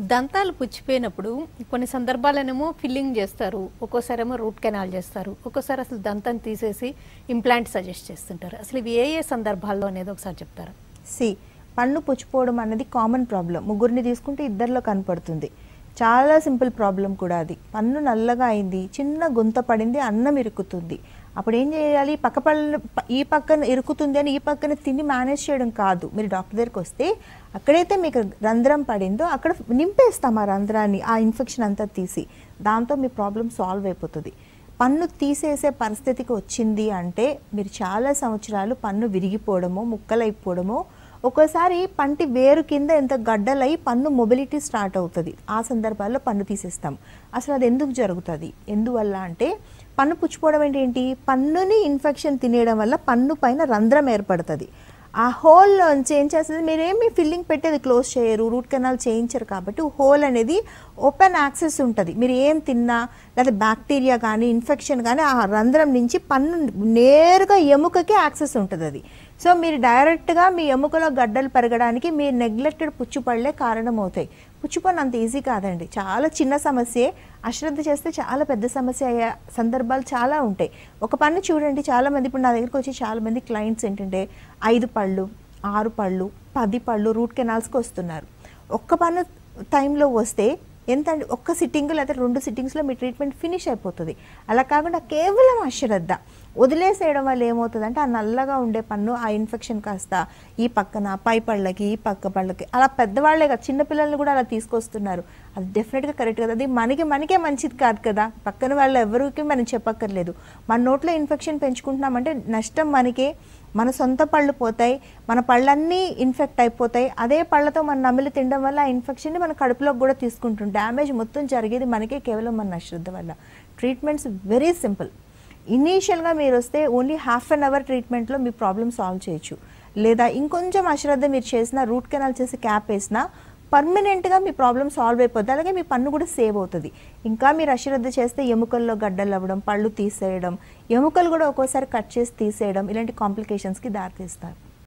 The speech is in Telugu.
దంతాలు పుచ్చిపోయినప్పుడు కొన్ని సందర్భాలనేమో ఫిల్లింగ్ చేస్తారు ఒక్కోసారి ఏమో రూట్ కెనాల్ చేస్తారు ఒక్కోసారి అసలు దంతం తీసేసి ఇంప్లాంట్ సజెస్ట్ చేస్తుంటారు అసలు ఇవి ఏ ఏ సందర్భాల్లో అనేది ఒకసారి చెప్తారా సి పన్ను పుచ్చిపోవడం అనేది కామన్ ప్రాబ్లం ముగ్గురిని తీసుకుంటే ఇద్దరిలో కనపడుతుంది చాలా సింపుల్ ప్రాబ్లం కూడా అది పన్ను నల్లగా అయింది చిన్న గుంత పడింది అన్నం ఇరుకుతుంది అప్పుడు ఏం చేయాలి పక్క పళ్ళు ఈ పక్కన ఇరుకుతుంది అని ఈ పక్కన తిని మేనేజ్ చేయడం కాదు మీరు డాక్టర్ దగ్గరికి వస్తే అక్కడైతే మీకు రంధ్రం పడిందో అక్కడ నింపేస్తాం ఆ రంధ్రాన్ని ఆ ఇన్ఫెక్షన్ అంతా తీసి దాంతో మీ ప్రాబ్లం సాల్వ్ అయిపోతుంది పన్ను తీసేసే పరిస్థితికి వచ్చింది అంటే మీరు చాలా సంవత్సరాలు పన్ను విరిగిపోవడమో ముక్కలైపోవడమో ఒక్కోసారి పంటి వేరు కింద ఎంత గడ్డలై పన్ను మొబిలిటీ స్టార్ట్ అవుతుంది ఆ సందర్భాల్లో పన్ను తీసేస్తాం అసలు అది ఎందుకు జరుగుతుంది ఎందువల్ల అంటే పన్ను పుచ్చిపోవడం అంటే ఏంటి పన్నుని ఇన్ఫెక్షన్ తినేయడం వల్ల పన్ను పైన రంధ్రం ఏర్పడుతుంది ఆ హోల్లోంచి ఏం చేస్తుంది మీరేమి ఫిల్లింగ్ పెట్టి అది క్లోజ్ చేయరు రూట్ కెనాల్ చేయించరు కాబట్టి హోల్ అనేది ఓపెన్ యాక్సెస్ ఉంటుంది మీరు ఏం తిన్నా లేదా బ్యాక్టీరియా కానీ ఇన్ఫెక్షన్ కానీ ఆ రంధ్రం నుంచి పన్ను నేరుగా ఎముకకి యాక్సెస్ ఉంటుంది అది సో మీరు డైరెక్ట్గా మీ ఎముకలో గడ్డలు పెరగడానికి మీ నెగ్లెక్టెడ్ పుచ్చుపళ్ళే కారణం అవుతాయి పుచ్చిపన్ను అంత ఈజీ కాదండి చాలా చిన్న సమస్యే అశ్రద్ధ చేస్తే చాలా పెద్ద సమస్య అయ్యే సందర్భాలు చాలా ఉంటాయి ఒక పన్ను చూడండి చాలా మంది ఇప్పుడు నా దగ్గరికి వచ్చి చాలా మంది క్లయింట్స్ ఏంటంటే ఐదు పళ్ళు ఆరు పళ్ళు పది పళ్ళు రూట్ కెనాల్స్కి వస్తున్నారు ఒక్క పన్ను టైంలో వస్తే ఎంత అండి ఒక్క సిట్టింగ్ లేదా రెండు సిట్టింగ్స్లో మీ ట్రీట్మెంట్ ఫినిష్ అయిపోతుంది అలా కాకుండా కేవలం అశ్రద్ధ వదిలేసేయడం వల్ల ఏమవుతుందంటే ఆ నల్లగా ఉండే పన్ను ఆ ఇన్ఫెక్షన్ కాస్త ఈ పక్కన పై పళ్ళకి ఈ పక్క పళ్ళకి అలా పెద్దవాళ్లే కదా చిన్నపిల్లల్ని కూడా అలా తీసుకొస్తున్నారు అది డెఫినెట్గా కరెక్ట్ కదా అది మనకి మనకే మంచిది కాదు కదా పక్కన వాళ్ళు ఎవరికి మనం చెప్పక్కర్లేదు మన నోట్లో ఇన్ఫెక్షన్ పెంచుకుంటున్నామంటే నష్టం మనకే మన సొంత పళ్ళు పోతాయి మన పళ్ళన్నీ ఇన్ఫెక్ట్ అయిపోతాయి అదే పళ్ళతో మనం నమిలి తినడం వల్ల ఆ ఇన్ఫెక్షన్ని మన కడుపులోకి కూడా తీసుకుంటుంది డ్యామేజ్ మొత్తం జరిగేది మనకే కేవలం మన అశ్రద్ధ వల్ల ట్రీట్మెంట్స్ వెరీ సింపుల్ ఇనీషియల్గా మీరు వస్తే ఓన్లీ హాఫ్ అన్ అవర్ ట్రీట్మెంట్లో మీ ప్రాబ్లమ్ సాల్వ్ చేయొచ్చు లేదా ఇంకొంచెం అశ్రద్ధ మీరు చేసిన రూట్ కెనాల్ చేసి క్యాప్ వేసినా పర్మనెంట్గా మీ ప్రాబ్లం సాల్వ్ అయిపోద్ది అలాగే మీ పన్ను కూడా సేవ్ అవుతుంది ఇంకా మీరు అశ్రద్ధ చేస్తే ఎముకల్లో గడ్డలు అవ్వడం పళ్ళు తీసేయడం ఎముకలు కూడా ఒక్కోసారి కట్ చేసి తీసేయడం ఇలాంటి కాంప్లికేషన్స్కి దారితీస్తారు